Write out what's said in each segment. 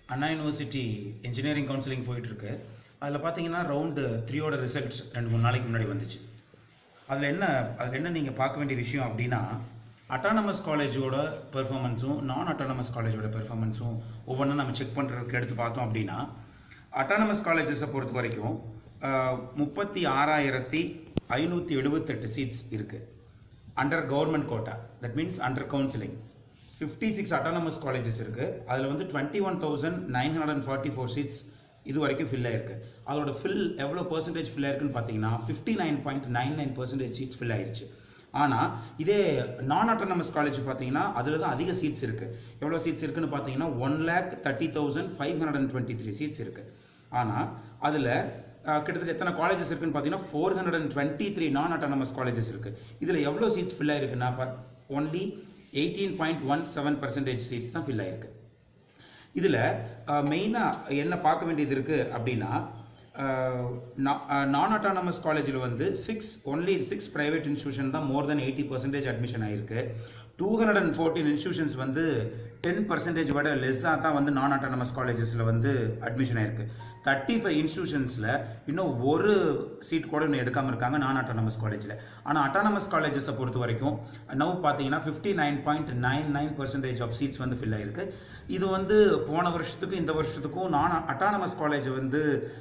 அண்ணா university engineering counselling போயிட்டுருக்கு அதில் பார்த்தீங்கன்னா ரவுண்டு த்ரீயோட ரிசல்ட்ஸ் ரெண்டு மூணு நாளைக்கு முன்னாடி வந்துச்சு அதில் என்ன அதில் என்ன நீங்கள் பார்க்க வேண்டிய விஷயம் அப்படின்னா அட்டானமஸ் காலேஜோட பெர்ஃபார்மன்ஸும் நான் அட்டானமஸ் காலேஜோட பெர்ஃபார்மன்ஸும் ஒவ்வொன்றும் நம்ம செக் பண்ணுறதுக்கு எடுத்து பார்த்தோம் அப்படின்னா அட்டானமஸ் காலேஜஸை பொறுத்த வரைக்கும் முப்பத்தி ஆறாயிரத்தி ஐநூற்றி எழுபத்தெட்டு சீட்ஸ் இருக்குது under government quota that means under counselling fifty six autonomous colleges இருக்குது அதில் வந்து twenty one thousand nine hundred and forty four seats இது வரைக்கும் ஃபில் ஆயிருக்கு அதோட ஃபில் எவ்வளோ பர்சன்டேஜ் ஃபில் ஆயிருக்குன்னு பார்த்தீங்கன்னா fifty nine point nine nine percentage seats fill ஆயிருச்சு ஆனால் இதே நான் அட்டானமஸ் காலேஜ் பார்த்தீங்கன்னா அதில் தான் அதிக சீட்ஸ் இருக்குது எவ்வளோ சீட்ஸ் இருக்குன்னு பார்த்தீங்கன்னா one lakh thirty thousand five hundred and twenty three seats இருக்குது ஆனால் அதில் கிட்டத்தட்ட எத்தனை காலேஜஸ் இருக்குன்னு பார்த்தீங்கன்னா four hundred and twenty three non autonomous colleges இருக்குது இதில் எவ்வளோ சீட்ஸ் ஃபில் ஆயிருக்குன்னா only eighteen point one seven percentage seats தான் ஃபில் ஆயிருக்கு இதில் மெயினாக என்ன பார்க்க வேண்டியது இருக்குது அப்படின்னா நான் அட்டானமஸ் காலேஜில் வந்து six only six private institution தான் more than eighty percentage admission ஆயிருக்கு two hundred and fourteen institutions வந்து டென் பர்சன்டேஜ் விட லெஸ்ஸாக தான் வந்து நான் அட்டானமஸ் காலேஜஸில் வந்து அட்மிஷன் ஆயிருக்கு தேர்ட்டி ஃபைவ் இன்ஸ்டியூஷன்ஸில் இன்னும் ஒரு சீட் கூட இன்னும் எடுக்காமல் இருக்காங்க நான் அட்டானமஸ் காலேஜில் ஆனால் அட்டானமஸ் காலேஜஸை பொறுத்த வரைக்கும் நவ் பார்த்தீங்கன்னா fifty nine point nine nine percentage of seats வந்து ஃபில் ஆயிருக்கு இது வந்து போன வருஷத்துக்கும் இந்த வருஷத்துக்கும் நான் அட்டானமஸ் காலேஜை வந்து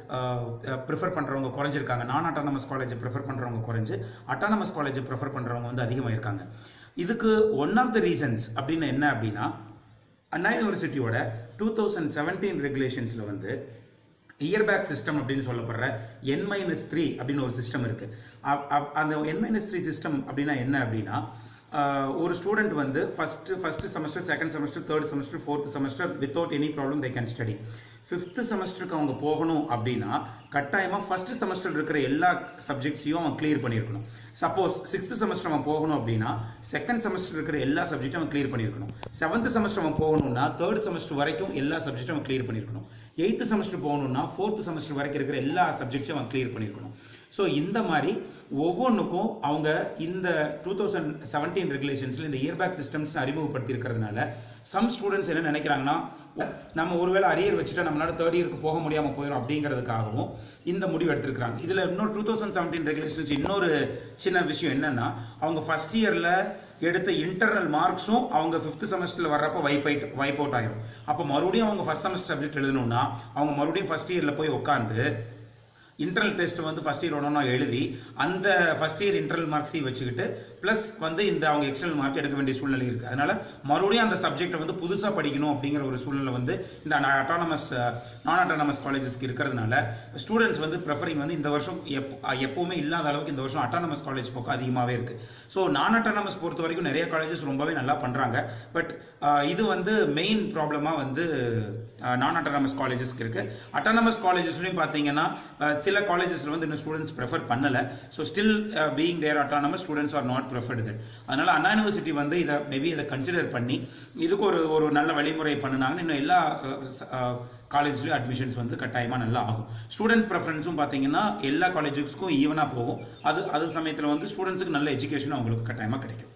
ப்ரிஃபர் பண்ணுறவங்க குறைஞ்சிருக்காங்க நான் அட்டானமஸ் காலேஜை ப்ரிஃபர் பண்ணுறவங்க குறைஞ்சு அட்டானமஸ் காலேஜை ப்ரிஃபர் பண்ணுறவங்க வந்து அதிகமாக இருக்காங்க இதுக்கு ஒன் ஆஃப் த ரீசன்ஸ் அப்படின்னு என்ன அப்படின்னா அண்ணா யூனிவர்சிட்டியோட டூ தௌசண்ட் செவன்டீன் ரெகுலேஷன்ஸில் வந்து இயர் பேக் சிஸ்டம் அப்படின்னு சொல்லப்படுற என் மைனஸ் த்ரீ அப்படின்னு ஒரு சிஸ்டம் இருக்குது அந்த என் மைனஸ் த்ரீ சிஸ்டம் அப்படின்னா என்ன அப்படின்னா ஒரு ஸ்டூடெண்ட் வந்து first first semester second semester third semester fourth semester without any problem they can study fifth செமஸ்டருக்கு அவங்க போகணும் அப்படின்னா கட்டாயமாக ஃபஸ்ட்டு செமஸ்டர் இருக்கிற எல்லா சப்ஜெக்ட்ஸையும் அவன் கிளியர் பண்ணியிருக்கணும் சப்போஸ் சிக்ஸ்த்து செமஸ்டர் அவன் போகணும் அப்படின்னா செகண்ட் செமஸ்டர் இருக்கிற எல்லா சப்ஜெக்ட்டும் அவன் கிளியர் பண்ணியிருக்கணும் செவன்த் செமஸ்டர் அவன் போகணும்னா தேர்ட் செமஸ்டர் வரைக்கும் எல்லா சப்ஜெக்ட்டும் அவன் கிளியர் பண்ணியிருக்கணும் எயித்து செமஸ்டர் போகணும்னா ஃபோர்த் செமஸ்டர் வரைக்கும் இருக்கிற எல்லா சப்ஜெக்ட்ஸும் அவன் கிளியர் பண்ணியிருக்கணும் ஸோ இந்த மாதிரி ஒவ்வொன்றுக்கும் அவங்க இந்த டூ தௌசண்ட் செவன்டீன் ரெகுலேஷன்ஸில் இந்த இயர் பேக் சிஸ்டம்ஸ் அறிமுகப்படுத்தி இருக்கிறதுனால சம் ஸ்டூடெண்ட்ஸ் என்ன நினைக்கிறாங்கன்னா நம்ம ஒருவேளை அரியர் வச்சுட்டா நம்மளால தேர்ட் இயருக்கு போக முடியாமல் போயிடும் அப்படிங்கிறதுக்காகவும் இந்த முடிவு எடுத்திருக்கிறாங்க இதில் இன்னொரு டூ தௌசண்ட் செவன்டீன் ரெகுலேஷன்ஸ் இன்னொரு சின்ன விஷயம் என்னன்னா அவங்க ஃபர்ஸ்ட் இயரில் எடுத்த இன்டர்னல் மார்க்ஸும் அவங்க ஃபிஃப்த் செமஸ்டரில் வர்றப்போ வைப் அவுட் வைப் அவுட் ஆயிரும் அப்போ மறுபடியும் அவங்க ஃபர்ஸ்ட் செமஸ்டர் சப்ஜெக்ட் எழுதணும்னா அவங்க மறுபடியும் ஃபர்ஸ்ட் இயரில் போய் உட்காந்து இன்டர்னல் டெஸ்ட் வந்து ஃபஸ்ட் இயர் ஒன்றா எழுதி அந்த ஃபஸ்ட் இயர் இன்டர்னல் மார்க்ஸையும் வச்சுக்கிட்டு ப்ளஸ் வந்து இந்த அவங்க எக்ஸ்டர்னல் மார்க் எடுக்க வேண்டிய சூழ்நிலை இருக்குது அதனால மறுபடியும் அந்த சப்ஜெக்டை வந்து புதுசாக படிக்கணும் அப்படிங்கிற ஒரு சூழ்நிலை வந்து இந்த அட்டானமஸ் நான் அட்டானமஸ் காலேஜஸ்க்கு இருக்கிறதுனால ஸ்டூடெண்ட்ஸ் வந்து ப்ரெஃபரிங் வந்து இந்த வருஷம் எப்போ எப்போவுமே இல்லாத அளவுக்கு இந்த வருஷம் அட்டானமஸ் காலேஜ் போக்கு அதிகமாகவே இருக்குது ஸோ நான் அட்டானமஸ் பொறுத்த வரைக்கும் நிறைய காலேஜஸ் ரொம்பவே நல்லா பண்ணுறாங்க பட் இது வந்து மெயின் ப்ராப்ளமாக வந்து நான் அட்டானமஸ் காலேஜஸ்க்கு இருக்குது அட்டானமஸ் காலேஜஸ்லையும் பார்த்தீங்கன்னா சில காலேஜஸில் வந்து இன்னும் ஸ்டூடெண்ட்ஸ் ப்ரெஃபர் பண்ணலை so still being their autonomous students are not preferred that அதனால் அண்ணா யூனிவர்சிட்டி வந்து இதை மேபி இதை கன்சிடர் பண்ணி இதுக்கு ஒரு ஒரு நல்ல வழிமுறை பண்ணினாங்கன்னு இன்னும் எல்லா காலேஜ்லேயும் அட்மிஷன்ஸ் வந்து கட்டாயமாக நல்லா ஆகும் ஸ்டூடெண்ட் ப்ரெஃபரன்ஸும் பார்த்தீங்கன்னா எல்லா காலேஜஸ்க்கும் ஈவனாக போகும் அது அது சமயத்தில் வந்து ஸ்டூடெண்ட்ஸுக்கு நல்ல எஜுகேஷன் அவங்களுக்கு கட்டாயமாக கிடைக்கும்